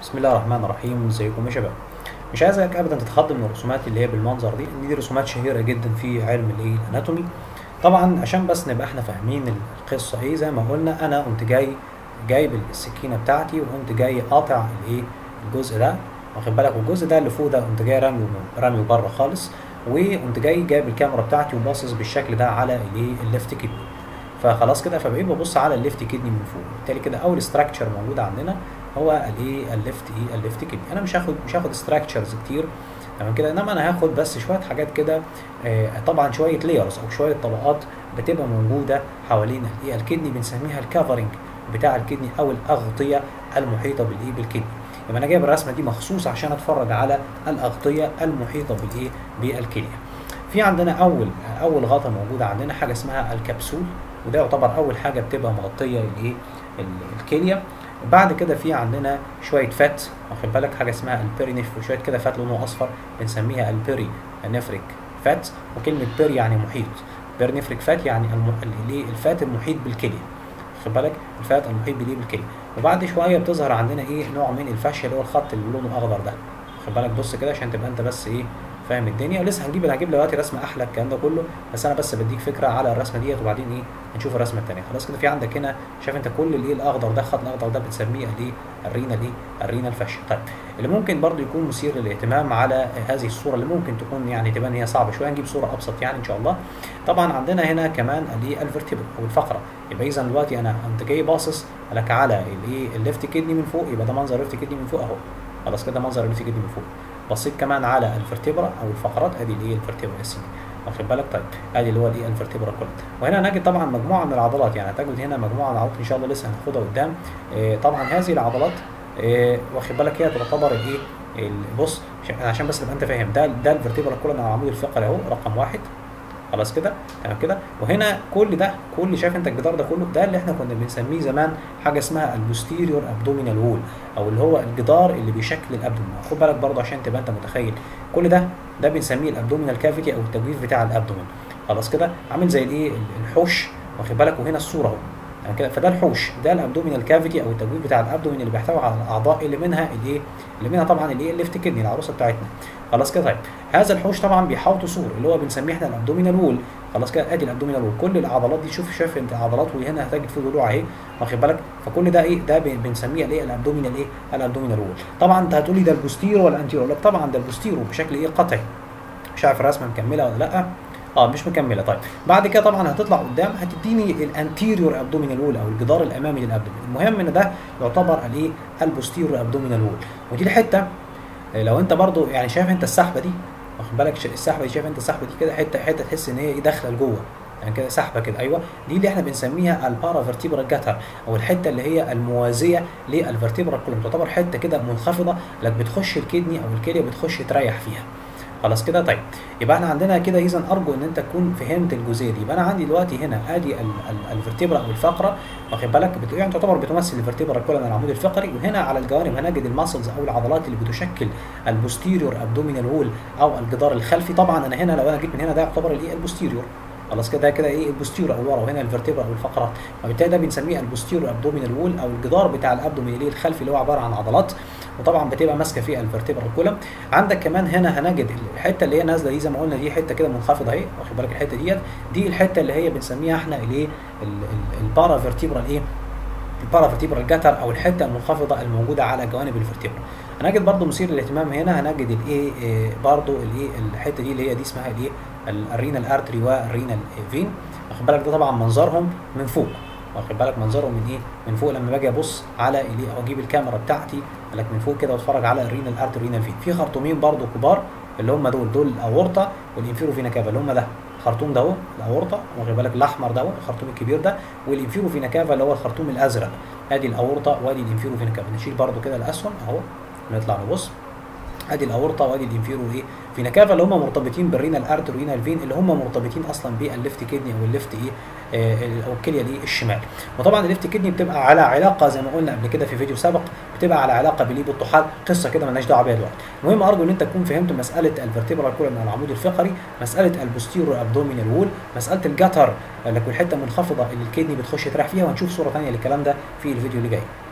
بسم الله الرحمن الرحيم ازيكم يا شباب مش عايزك ابدا تتخض من الرسومات اللي هي بالمنظر دي ان دي رسومات شهيره جدا في علم الايه الاناتومي طبعا عشان بس نبقى احنا فاهمين القصه ايه زي ما قلنا انا قمت جاي جايب السكينه بتاعتي وقمت جاي قاطع الايه الجزء ده واخد بالك والجزء ده اللي فوق ده قمت جاي راميه راميه بره خالص وقمت جاي جايب الكاميرا بتاعتي وباصص بالشكل ده على الايه الليفت كدني فخلاص كده فبقيت ببص على الليفت كدني من فوق بالتالي كده اول ستراكشر موجود عندنا هو الايه الليفت ايه الليفت كدني انا مش هاخد مش هاخد ستراكشرز كتير تمام كده انما انا هاخد بس شويه حاجات كده آه طبعا شويه لايرز او شويه طبقات بتبقى موجوده حوالين الايه الكدني بنسميها الكفرنج بتاع الكدني او الاغطيه المحيطه بالايه بالكدني يبقى انا جايب الرسمه دي مخصوص عشان اتفرج على الاغطيه المحيطه بالايه بالكليه في عندنا اول اول غطا موجوده عندنا حاجه اسمها الكبسول وده يعتبر اول حاجه بتبقى مغطيه الايه الكليه بعد كده في عندنا شويه فات واخد بالك حاجه اسمها البيرينيف وشويه كده فات لونه اصفر بنسميها البيري نفريك فات وكلمه بيري يعني محيط بيرنفريك فات يعني الايه الفات المحيط بالكليه واخد بالك الفات المحيط بالايه بالكليه وبعد شويه بتظهر عندنا ايه نوع من الفاشيه اللي هو الخط اللي لونه اخضر ده واخد بالك بص كده عشان تبقى انت بس ايه فاهم الدنيا لسه هنجيب هجيب دلوقتي رسمه احلى الكلام ده كله بس انا بس بديك فكره على الرسمه ديت وبعدين ايه هنشوف الرسمه الثانيه خلاص كده في عندك هنا شايف انت كل الايه الاخضر ده الخط الاخضر ده بنسميه الايه الرينا الايه الرينا الفاشيه طيب اللي ممكن برضو يكون مثير للاهتمام على هذه الصوره اللي ممكن تكون يعني تبان هي صعبه شويه نجيب صوره ابسط يعني ان شاء الله طبعا عندنا هنا كمان الايه الفرتبر او الفقره يبقى اذا دلوقتي انا انت جاي باصص لك على الايه الليفت كدني من فوق يبقى ده منظر الليفت كدني من فوق اهو خلاص كده منظر الليفت كدني من فوق بصيت كمان على الفرتبرا او الفقرات ادي اللي هي الفرتبرا يا سيدي واخد بالك طيب ادي اللي هو الايه الفرتبرا كلها وهنا هنجد طبعا مجموعه من العضلات يعني هتجد هنا مجموعه من العضلات ان شاء الله لسه هناخدها قدام إيه طبعا هذه العضلات إيه واخد بالك هي تعتبر الايه بص عشان بس تبقى انت فاهم ده ده الفرتبرا كلها على العمود الفقري اهو رقم واحد خلاص كده تمام كده وهنا كل ده كل شايف انت الجدار ده كله ده اللي احنا كنا بنسميه زمان حاجه اسمها البوستيريور ابدومينال وول او اللي هو الجدار اللي بيشكل الابدومين خد بالك برضه عشان تبقى انت متخيل كل ده ده بنسميه الابدومينال كافيتي او التجويف بتاع الابدومين خلاص كده عامل زي الايه الحوش واخد بالك وهنا الصوره اهو يعني كده فده الحوش ده الابدومينال كافيتي او التجويف بتاع الابدومين اللي بيحتوي على الاعضاء اللي منها الايه اللي منها طبعا الايه الليفت كدني العروسه بتاعتنا خلاص كده طيب هذا الحوش طبعا بيحاوط سور اللي هو بنسميه احنا الابدومينال وول خلاص كده ادي الابدومينال وول كل العضلات دي شوف شايف انت عضلات وهنا هتجد في ضلوع اهي واخد بالك فكل ده ايه ده بنسميه الايه الابدومينال ايه الابدومينال وول طبعا انت هتقول لي ده البوستيرو ولا الانتيرو لا طبعا ده البوستيرو بشكل ايه قطعي مش عارف الرسمه مكمله ولا لا اه مش مكمله طيب بعد كده طبعا هتطلع قدام هتديني الانتيريور ابدومينال وول او الجدار الامامي للابدومين المهم ان ده يعتبر الايه البوستيريور ابدومينال وول ودي الحته لو انت برضو يعني شايف انت السحبه دي واخد بالك السحبه دي شايف انت السحبه دي كده حته حته تحس ان هي ايه داخله لجوه يعني كده سحبه كده ايوه دي اللي احنا بنسميها البارافرتيبرال جاتر او الحته اللي هي الموازيه للفرتيبرال كولوم تعتبر حته كده منخفضه لك بتخش الكدني او الكليه بتخش تريح فيها خلاص كده طيب يبقى احنا عندنا كده اذا ارجو ان انت تكون فهمت الجزئيه دي يبقى انا عندي دلوقتي هنا ادي الفرتبرا او الفقره واخد بالك يعني تعتبر بتمثل الفرتبرا كلها العمود الفقري وهنا على الجوانب هنجد الماسلز او العضلات اللي بتشكل البوستيريور ابدومينال وول او الجدار الخلفي طبعا انا هنا لو انا جيت من هنا ده يعتبر الايه البوستيريور خلاص كده كده ايه البوستيرو او ورا وهنا الفرتبرا او الفقرات وبالتالي ده بنسميه البوستيرو ابدومينال وول او الجدار بتاع الابدومين اللي الخلفي اللي هو عباره عن عضلات وطبعا بتبقى ماسكه في الفرتبرا كولم عندك كمان هنا هنجد الحته اللي هي نازله دي زي ما قلنا دي حته كده منخفضه اهي واخد بالك الحته ديت دي الحته اللي هي بنسميها احنا الايه البارا فيرتبرال ايه البارا فيرتبرال جاتر او الحته المنخفضه الموجوده على جوانب الفرتبرا هنجد برضو مثير للاهتمام هنا هنجد الايه برضو الايه الحته دي اللي هي دي اسمها الايه الرينال ارتري والرينال فين واخد بالك ده طبعا منظرهم من فوق واخد بالك منظرهم من ايه من فوق لما باجي ابص على اللي او اجيب الكاميرا بتاعتي لك من فوق كده واتفرج على الرينال ارتري رينال فين في خرطومين برضو كبار اللي هم دول دول الاورطه والانفيرو فينا كافا اللي هم ده الخرطوم ده اهو الاورطه واخد بالك الاحمر ده الخرطوم الكبير ده والانفيرو فينا كافا اللي هو الخرطوم الازرق ادي الاورطه وادي الانفيرو فينا كافا نشيل برضو كده الاسهم اهو نطلع نبص ادي الاورطه وادي الانفيرو ايه فينا كافا اللي هم مرتبطين بالرينال ارتر رينال فين اللي هم مرتبطين اصلا بالليفت كدني او الليفت ايه او الكليه دي الشمال وطبعا الليفت كدني بتبقى على علاقه زي ما قلنا قبل كده في فيديو سابق بتبقى على علاقه بالليب الطحال قصه كده مالناش دعوه بيها دلوقتي المهم ارجو ان انت تكون فهمت مساله الفرتبرال كولم من العمود الفقري مساله البوستيرو ابدومينال وول مساله الجتر لك الحته منخفضه اللي الكدني بتخش تريح فيها وهنشوف صوره ثانيه للكلام ده في الفيديو اللي جاي